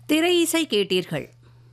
திரை இசை கேட்டீர்கள்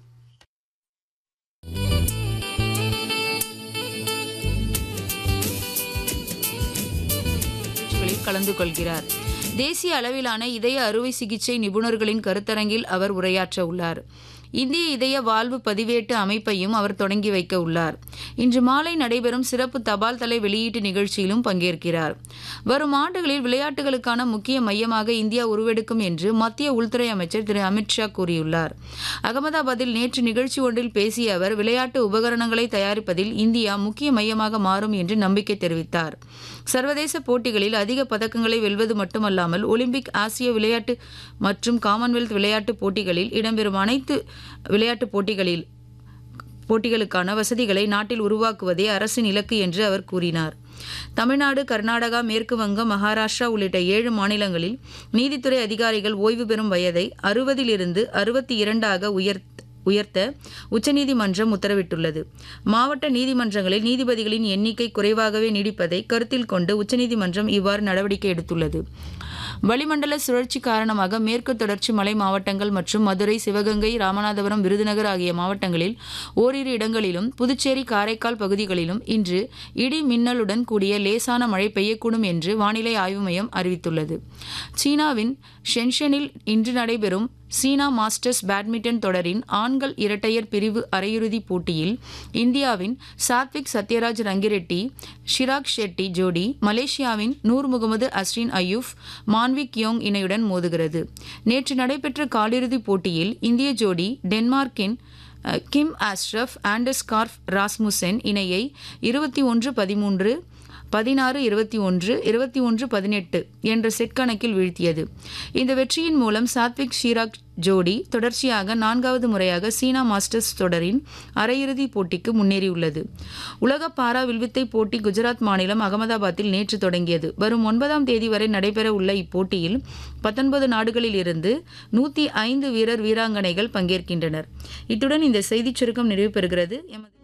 நிகழ்ச்சிகளில் கலந்து கொள்கிறார் தேசிய அளவிலான இதய அறுவை சிகிச்சை நிபுணர்களின் கருத்தரங்கில் அவர் உரையாற்ற உள்ளார் இந்திய இதய வாழ்வு பதிவேட்டு அமைப்பையும் அவர் தொடங்கி வைக்க உள்ளார் இன்று மாலை நடைபெறும் சிறப்பு தபால் தலை வெளியீட்டு நிகழ்ச்சியிலும் பங்கேற்கிறார் வரும் ஆண்டுகளில் விளையாட்டுகளுக்கான முக்கிய மையமாக இந்தியா உருவெடுக்கும் என்று மத்திய உள்துறை அமைச்சர் திரு அமித்ஷா கூறியுள்ளார் அகமதாபாத்தில் நேற்று நிகழ்ச்சி ஒன்றில் பேசிய அவர் விளையாட்டு உபகரணங்களை தயாரிப்பதில் இந்தியா முக்கிய மையமாக மாறும் என்று நம்பிக்கை தெரிவித்தார் சர்வதேச போட்டிகளில் அதிக பதக்கங்களை வெல்வது மட்டுமல்லாமல் ஒலிம்பிக் ஆசிய விளையாட்டு மற்றும் காமன்வெல்த் விளையாட்டுப் போட்டிகளில் இடம்பெறும் அனைத்து விளையாட்டுப் போட்டிகளில் போட்டிகளுக்கான வசதிகளை நாட்டில் உருவாக்குவதே அரசின் இலக்கு என்று அவர் கூறினார் தமிழ்நாடு கர்நாடகா மேற்கு வங்கம் மகாராஷ்டிரா உள்ளிட்ட ஏழு மாநிலங்களில் நீதித்துறை அதிகாரிகள் ஓய்வு பெறும் வயதை அறுபதிலிருந்து அறுபத்தி இரண்டாக உயர் உயர்த்த உச்சநீதிமன்றம் உத்தரவிட்டுள்ளது மாவட்ட நீதிமன்றங்களில் நீதிபதிகளின் எண்ணிக்கை குறைவாகவே நீடிப்பதை கருத்தில் கொண்டு உச்சநீதிமன்றம் இவ்வாறு நடவடிக்கை எடுத்துள்ளது வளிமண்டல சுழற்சி காரணமாக மேற்கு தொடர்ச்சி மலை மாவட்டங்கள் மற்றும் மதுரை சிவகங்கை ராமநாதபுரம் விருதுநகர் ஆகிய மாவட்டங்களில் ஓரிரு இடங்களிலும் புதுச்சேரி காரைக்கால் பகுதிகளிலும் இன்று இடி மின்னலுடன் கூடிய லேசான மழை பெய்யக்கூடும் என்று வானிலை ஆய்வு மையம் அறிவித்துள்ளது சீனாவின் ஷென்ஷனில் இன்று நடைபெறும் சீனா மாஸ்டர்ஸ் பேட்மிண்டன் தொடரின் ஆண்கள் இரட்டையர் பிரிவு அரையிறுதிப் போட்டியில் இந்தியாவின் சாத்விக் சத்யராஜ் ரங்கிரெட்டி ஷிராக் ஷெட்டி ஜோடி மலேசியாவின் நூர் முகமது அஸ்ரின் அயூப் மான்விக் யோங் இணையுடன் மோதுகிறது நேற்று நடைபெற்ற காலிறுதிப் போட்டியில் இந்திய ஜோடி டென்மார்க்கின் அஹ், கிம் ஆஸ்ரஃப் ஆண்டர்ஸ்கார்ஃப் ராஸ்முசென் இணையை இருபத்தி ஒன்று பதிமூன்று பதினாறு இருபத்தி ஒன்று இருபத்தி ஒன்று பதினெட்டு என்ற செட் கணக்கில் வீழ்த்தியது இந்த வெற்றியின் மூலம் சாத்விக் ஷீராக் ஜோடி தொடர்ச்சியாக நான்காவது முறையாக சீனா மாஸ்டர்ஸ் தொடரின் அரையிறுதிப் போட்டிக்கு முன்னேறியுள்ளது உலக பாரா வில்வித்தை போட்டி குஜராத் மாநிலம் அகமதாபாத்தில் நேற்று தொடங்கியது வரும் ஒன்பதாம் தேதி வரை நடைபெற உள்ள இப்போட்டியில் பத்தொன்பது நாடுகளில் இருந்து நூற்றி ஐந்து வீரர் வீராங்கனைகள் பங்கேற்கின்றனர் இத்துடன் இந்த செய்திச் சுருக்கம் நிறைவு பெறுகிறது எமது